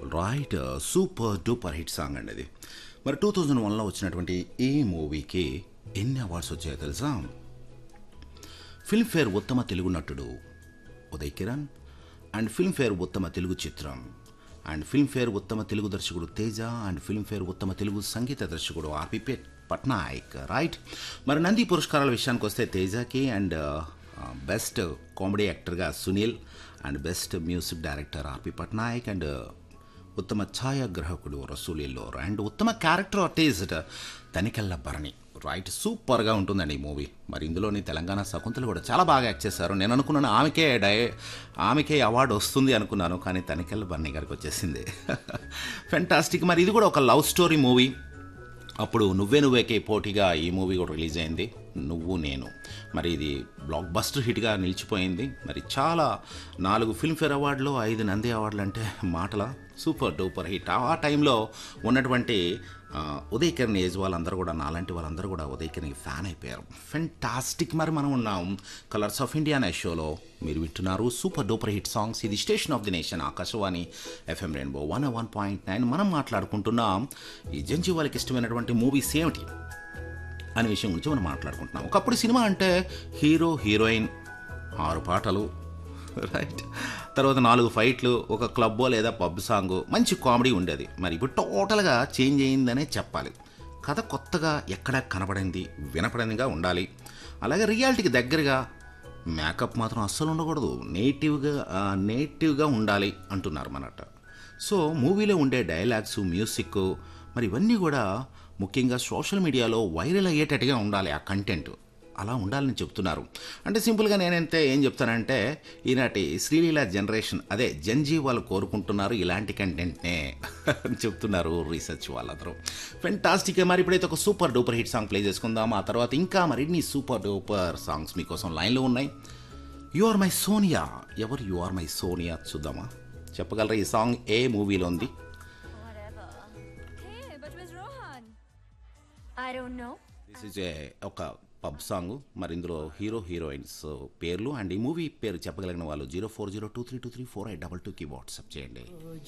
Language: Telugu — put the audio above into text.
Right super duper hit song అండి అది మరి టూ థౌజండ్ వన్లో వచ్చినటువంటి ఈ మూవీకి ఎన్ని అవార్డ్స్ వచ్చాయో తెలుసా ఫిల్మ్ఫేర్ ఉత్తమ తెలుగు నటుడు ఉదయ్ కిరణ్ అండ్ ఫిల్మ్ఫేర్ ఉత్తమ తెలుగు చిత్రం అండ్ ఫిల్మ్ఫేర్ ఉత్తమ తెలుగు దర్శకుడు తేజ అండ్ ఫిల్మ్ఫేర్ ఉత్తమ తెలుగు సంగీత దర్శకుడు ఆర్పి పే పట్నాయక్ రైట్ మరి నంది పురస్కారాల విషయానికి వస్తే తేజకి అండ్ బెస్ట్ కామెడీ యాక్టర్గా Sunil and best music director RP Patnaik and ఉత్తమ ఛాయాగ్రాహకుడు రసూలీలోర్ అండ్ ఉత్తమ character artist Tanikella Bharani right సూపర్గా ఉంటుందండి ఈ మూవీ మరి ఇందులోని తెలంగాణ శకుంతలు కూడా చాలా బాగా యాక్ట్ చేశారు నేను అనుకున్నాను ఆమెకే డై ఆమెకే అవార్డు వస్తుంది అనుకున్నాను కానీ తనికెళ్ళ భరణి గారికి వచ్చేసింది ఫెంటాస్టిక్ మరి ఇది కూడా ఒక లవ్ స్టోరీ మూవీ అప్పుడు నువ్వే నువ్వేకే పోటీగా ఈ మూవీ కూడా రిలీజ్ అయింది నువ్వు నేను మరి ఇది బ్లాక్ బస్టర్ హిట్గా నిలిచిపోయింది మరి చాలా నాలుగు ఫిల్మ్ఫేర్ అవార్డులు ఐదు నంది అవార్డులు అంటే మాటల సూపర్ డూపర్ హిట్ ఆ టైంలో ఉన్నటువంటి ఆ, ఉదయ్ కిరణ్ ఏజ్ వాళ్ళందరూ కూడా నాలాంటి వాళ్ళందరూ కూడా ఉదయ్ కిరణ్కి ఫ్యాన్ అయిపోయారు ఫెంటాస్టిక్ మరి మనం ఉన్నాం కలర్స్ ఆఫ్ ఇండియా అనే షోలో మీరు వింటున్నారు సూపర్ డూపర్ హిట్ సాంగ్స్ ఇది station of the nation Akashvani FM rainbow one one point nine మనం మాట్లాడుకుంటున్నాం ఈ జంజీ వాళ్ళకి ఇష్టమైనటువంటి మూవీస్ ఏమిటి అనే విషయం గురించి మనం మాట్లాడుకుంటున్నాం ఒకప్పుడు సినిమా అంటే హీరో హీరోయిన్ ఆరు పాటలు రైట్ తర్వాత నాలుగు ఫైట్లు ఒక క్లబ్బో లేదా పబ్ సాంగ్ మంచి కామెడీ ఉండేది మరి ఇప్పుడు టోటల్గా చేంజ్ అయిందనే చెప్పాలి కథ కొత్తగా ఎక్కడ కనపడింది వినపడిందిగా ఉండాలి అలాగే రియాలిటీకి దగ్గరగా మేకప్ మాత్రం అస్సలు ఉండకూడదు నేటివ్గా ఆ, నేటివ్గా ఉండాలి అంటున్నారు మనట సో మూవీలో ఉండే డైలాగ్స్ మ్యూజిక్ మరి ఇవన్నీ కూడా ముఖ్యంగా సోషల్ మీడియాలో వైరల్ అయ్యేటట్టుగా ఉండాలి ఆ కంటెంట్ అలా ఉండాలని చెప్తున్నారు అంటే సింపుల్గా నేనైతే ఏం చెప్తానంటే ఈనాటి శ్రీలీల జనరేషన్ అదే జంజీ వాళ్ళు కోరుకుంటున్నారు ఇలాంటి కంటెంట్నే అని చెప్తున్నారు రీసెర్చ్ వాళ్ళందరూ ఫెంటాస్టిక్ మరి ఇప్పుడైతే ఒక super duper hit song play చేసుకుందాం ఆ తర్వాత ఇంకా మరిన్ని సూపర్ డూపర్ సాంగ్స్ మీకోసం లైన్లో ఉన్నాయి యు ఆర్ మై సోనియా ఎవరు యు ఆర్ మై సోనియా చూద్దామా చెప్పగలరా ఈ సాంగ్ ఏ మూవీలో ఉంది Whatever. Hey, but where's Rohan? I don't know. This is a ఒక పబ్ సాంగ్ మరి ఇందులో హీరో హీరోయిన్స్ పేర్లు అండ్ ఈ మూవీ పేరు చెప్పగలిగిన వాళ్ళు zero four zero two three two three four eight double టూకి వాట్సాప్ చేయండి